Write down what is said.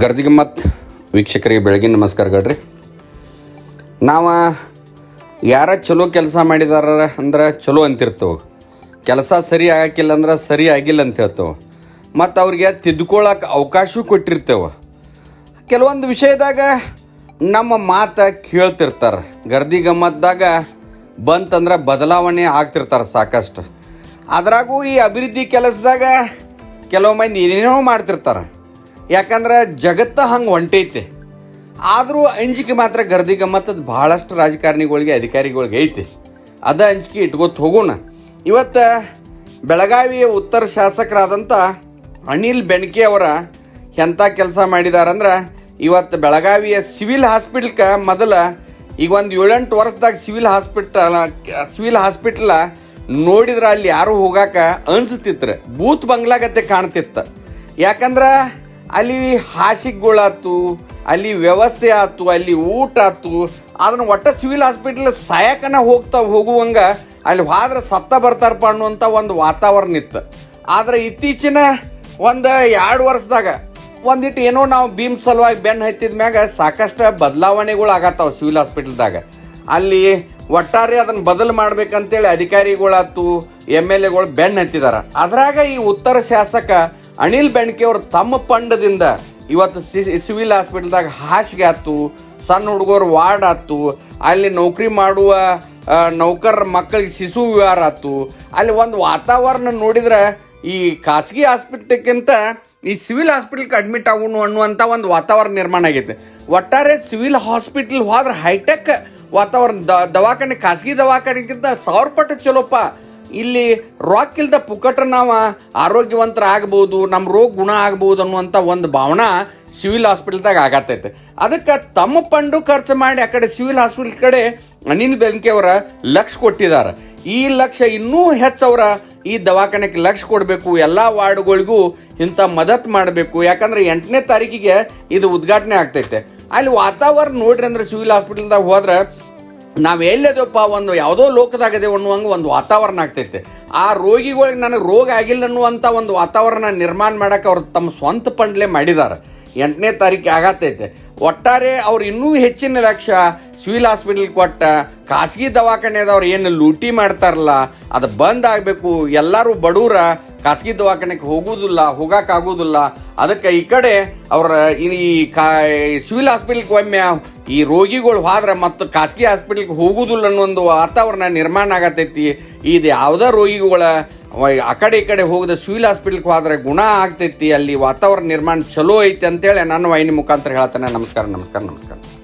ಗರ್ದಿಗಮ್ಮತ್ ವೀಕ್ಷಕರಿಗೆ ಬೆಳಗಿನ ನಮಸ್ಕಾರಗಳ್ರಿ ನಾವು ಯಾರ ಚಲೋ ಕೆಲಸ ಮಾಡಿದಾರ ಅಂದ್ರೆ ಚಲೋ ಅಂತಿರ್ತೇವೆ ಕೆಲಸ ಸರಿ ಆಗಕ್ಕಿಲ್ಲ ಅಂದ್ರೆ ಸರಿ ಆಗಿಲ್ಲ ಅಂತ ಹೇಳ್ತೇವೆ ಮತ್ತು ಅವ್ರಿಗೆ ತಿದ್ದುಕೊಳ್ಳೋಕೆ ಅವಕಾಶ ಕೊಟ್ಟಿರ್ತೇವೆ ಕೆಲವೊಂದು ವಿಷಯದಾಗ ನಮ್ಮ ಮಾತು ಕೇಳ್ತಿರ್ತಾರೆ ಗರ್ದಿ ಗಮ್ಮತ್ದಾಗ ಬಂತಂದ್ರೆ ಬದಲಾವಣೆ ಆಗ್ತಿರ್ತಾರೆ ಸಾಕಷ್ಟು ಅದ್ರಾಗೂ ಈ ಅಭಿವೃದ್ಧಿ ಕೆಲಸದಾಗ ಕೆಲವು ಮಂದಿ ಏನೇನೋ ಮಾಡ್ತಿರ್ತಾರೆ ಯಾಕಂದ್ರೆ ಜಗತ್ತ ಹಂಗೆ ಹೊಂಟೈತೆ ಆದರೂ ಅಂಜಿಕೆ ಮಾತ್ರ ಗರ್ದಿ ಗಮ್ಮತ್ತದ ಭಾಳಷ್ಟು ರಾಜಕಾರಣಿಗಳಿಗೆ ಅಧಿಕಾರಿಗಳಿಗೆ ಐತಿ ಅದ ಅಂಜಿಕೆ ಇಟ್ಕೊತ ಹೋಗೋಣ ಇವತ್ತು ಬೆಳಗಾವಿಯ ಉತ್ತರ ಶಾಸಕರಾದಂಥ ಅನಿಲ್ ಬೆಣಕೆ ಅವರ ಎಂಥ ಕೆಲಸ ಮಾಡಿದಾರಂದ್ರೆ ಇವತ್ತು ಬೆಳಗಾವಿಯ ಸಿವಿಲ್ ಹಾಸ್ಪಿಟ್ಲ್ಗೆ ಮೊದಲ ಈಗ ಒಂದು ಏಳೆಂಟು ವರ್ಷದಾಗ ಸಿವಿಲ್ ಹಾಸ್ಪಿಟಲ್ ಸಿವಿಲ್ ಹಾಸ್ಪಿಟ್ಲ ನೋಡಿದ್ರೆ ಅಲ್ಲಿ ಯಾರು ಹೋಗಾಕ ಅನ್ಸುತ್ತಿತ್ತು ಬೂತ್ ಬಂಗ್ಲಾಗತ್ತೆ ಕಾಣ್ತಿತ್ತು ಯಾಕಂದ್ರೆ ಅಲ್ಲಿ ಹಾಸಿಗೆಗಳಾತು ಅಲ್ಲಿ ವ್ಯವಸ್ಥೆ ಆಯ್ತು ಅಲ್ಲಿ ಊಟ ಆಯ್ತು ಅದನ್ನ ಒಟ್ಟ ಸಿವಿಲ್ ಹಾಸ್ಪಿಟ್ಲ್ ಸಾಯಕನ ಹೋಗ್ತಾ ಹೋಗುವಂಗ ಅಲ್ಲಿ ಹೋದ್ರೆ ಸತ್ತ ಬರ್ತಾರಪ್ಪ ಅನ್ನುವಂಥ ಒಂದು ವಾತಾವರಣ ಇತ್ತು ಆದ್ರೆ ಇತ್ತೀಚಿನ ಒಂದು ಎರಡು ವರ್ಷದಾಗ ಒಂದಿಟ್ಟು ಏನೋ ನಾವು ಭೀಮ್ ಸಲುವಾಗಿ ಬೆನ್ನು ಹತ್ತಿದ ಮ್ಯಾಗ ಸಾಕಷ್ಟು ಬದಲಾವಣೆಗಳು ಆಗತ್ತಾವ ಸಿವಿಲ್ ಹಾಸ್ಪಿಟಲ್ದಾಗ ಅಲ್ಲಿ ಒಟ್ಟಾರೆ ಅದನ್ನು ಬದಲು ಮಾಡ್ಬೇಕಂತೇಳಿ ಅಧಿಕಾರಿಗಳಾತು ಎಮ್ ಎಲ್ ಎಗಳು ಬೆನ್ನು ಹತ್ತಿದಾರ ಅದ್ರಾಗ ಈ ಉತ್ತರ ಶಾಸಕ ಅನಿಲ್ ಬೆಣ್ಕೆ ಅವರು ತಮ್ಮ ಪಂಡದಿಂದ ಇವತ್ತು ಸಿ ಸಿವಿಲ್ ಹಾಸ್ಪಿಟಲ್ದಾಗ ಹಾಸಿಗೆ ಆತು ಸಣ್ಣ ಹುಡುಗರು ವಾರ್ಡ್ ಆತು ಅಲ್ಲಿ ನೌಕರಿ ಮಾಡುವ ಆ, ನೌಕರರ ಮಕ್ಕಳಿಗೆ ಶಿಶು ವಿಹಾರ ಆತು ಅಲ್ಲಿ ಒಂದು ವಾತಾವರಣ ನೋಡಿದ್ರೆ ಈ ಖಾಸಗಿ ಹಾಸ್ಪಿಟ್ಲ್ಕ್ಕಿಂತ ಈ ಸಿವಿಲ್ ಹಾಸ್ಪಿಟ್ಲ್ಗೆ ಅಡ್ಮಿಟ್ ಆಗೋಣ ಅನ್ನುವಂಥ ಒಂದು ವಾತಾವರಣ ನಿರ್ಮಾಣ ಆಗೈತೆ ಒಟ್ಟಾರೆ ಸಿವಿಲ್ ಹಾಸ್ಪಿಟ್ಲ್ ಹೋದ್ರೆ ಹೈಟೆಕ್ ವಾತಾವರಣ ದ ದವಾಖಾನೆ ಖಾಸಗಿ ದವಾಖಾನೆಗಿಂತ ಸಾವಿರ ಪಟ್ಟು ಚಲೋಪ್ಪ ಇಲ್ಲಿ ರಾಕ್ ಇಲ್ದ ಪುಕ್ಕಟ್ರ ನಾವು ಆರೋಗ್ಯವಂತರ ಆಗ್ಬೋದು ನಮ್ಮ ರೋಗ ಗುಣ ಆಗ್ಬೋದು ಅನ್ನುವಂಥ ಒಂದು ಭಾವನಾ ಸಿವಿಲ್ ಹಾಸ್ಪಿಟಲ್ದಾಗ ಆಗತ್ತೈತೆ ಅದಕ್ಕೆ ತಮ್ಮ ಫಂಡು ಖರ್ಚು ಮಾಡಿ ಆ ಕಡೆ ಸಿವಿಲ್ ಹಾಸ್ಪಿಟಲ್ ಕಡೆ ಅನಿಲ್ ಬೆಂಕಿ ಅವರ ಲಕ್ಷ ಕೊಟ್ಟಿದ್ದಾರೆ ಈ ಲಕ್ಷ ಇನ್ನೂ ಹೆಚ್ಚು ಅವರ ಈ ದವಾಖಾನೆಗೆ ಲಕ್ಷ ಕೊಡಬೇಕು ಎಲ್ಲ ವಾರ್ಡ್ಗಳಿಗೂ ಇಂಥ ಮದತ್ ಮಾಡಬೇಕು ಯಾಕಂದ್ರೆ ಎಂಟನೇ ತಾರೀಕಿಗೆ ಇದು ಉದ್ಘಾಟನೆ ಆಗ್ತೈತೆ ಅಲ್ಲಿ ವಾತಾವರಣ ನೋಡ್ರಿ ಅಂದ್ರೆ ಸಿವಿಲ್ ಹಾಸ್ಪಿಟಲ್ದಾಗ ಹೋದ್ರೆ ನಾವು ಎಲ್ಲದಪ್ಪ ಒಂದು ಯಾವುದೋ ಲೋಕದಾಗದೆ ಅನ್ನುವಂಗೆ ಒಂದು ವಾತಾವರಣ ಆಗ್ತೈತೆ ಆ ರೋಗಿಗಳಿಗೆ ನನಗೆ ರೋಗ ಆಗಿಲ್ಲ ಅನ್ನುವಂಥ ಒಂದು ವಾತಾವರಣ ನಿರ್ಮಾಣ ಮಾಡಕ್ಕೆ ಅವ್ರು ತಮ್ಮ ಸ್ವಂತ ಪಂಡ್ಲೆ ಮಾಡಿದ್ದಾರೆ ಎಂಟನೇ ತಾರೀಕು ಆಗತ್ತೈತೆ ಒಟ್ಟಾರೆ ಅವ್ರು ಇನ್ನೂ ಹೆಚ್ಚಿನ ಲಕ್ಷ್ಯ ಸಿವಿಲ್ ಹಾಸ್ಪಿಟಲ್ ಕೊಟ್ಟ ಖಾಸಗಿ ದವಾಖಾನೆದವ್ರು ಏನು ಲೂಟಿ ಮಾಡ್ತಾರಲ್ಲ ಅದು ಬಂದ್ ಆಗಬೇಕು ಎಲ್ಲರೂ ಬಡವ್ರ ಖಾಸಗಿ ದವಾಖಾನೆಗೆ ಹೋಗುವುದಿಲ್ಲ ಹೋಗೋಕ್ಕಾಗೋದಿಲ್ಲ ಅದಕ್ಕೆ ಈ ಕಡೆ ಅವ್ರ ಈ ಕಾ ಸಿವಿಲ್ ಹಾಸ್ಪಿಟಲ್ಗೆ ಒಮ್ಮೆ ಈ ರೋಗಿಗಳು ಹೋದ್ರೆ ಮತ್ತು ಖಾಸಗಿ ಹಾಸ್ಪಿಟಲ್ಗೆ ಹೋಗುವುದಿಲ್ಲ ಅನ್ನೋ ಒಂದು ವಾತಾವರಣ ನಿರ್ಮಾಣ ಆಗತೈತಿ ಇದು ಯಾವುದೇ ರೋಗಿಗಳ ವ- ಆ ಕಡೆ ಈ ಕಡೆ ಹೋಗದ ಸಿವಿಲ್ ಹಾಸ್ಪಿಟಲ್ಗೆ ಹೋದ್ರೆ ಗುಣ ಆಗ್ತೈತಿ ಅಲ್ಲಿ ವಾತಾವರಣ ನಿರ್ಮಾಣ ಚಲೋ ಐತಿ ಅಂತೇಳಿ ನನ್ನ ವಾಹಿನಿ ಮುಖಾಂತರ ಹೇಳ್ತಾನೆ ನಮಸ್ಕಾರ ನಮಸ್ಕಾರ ನಮಸ್ಕಾರ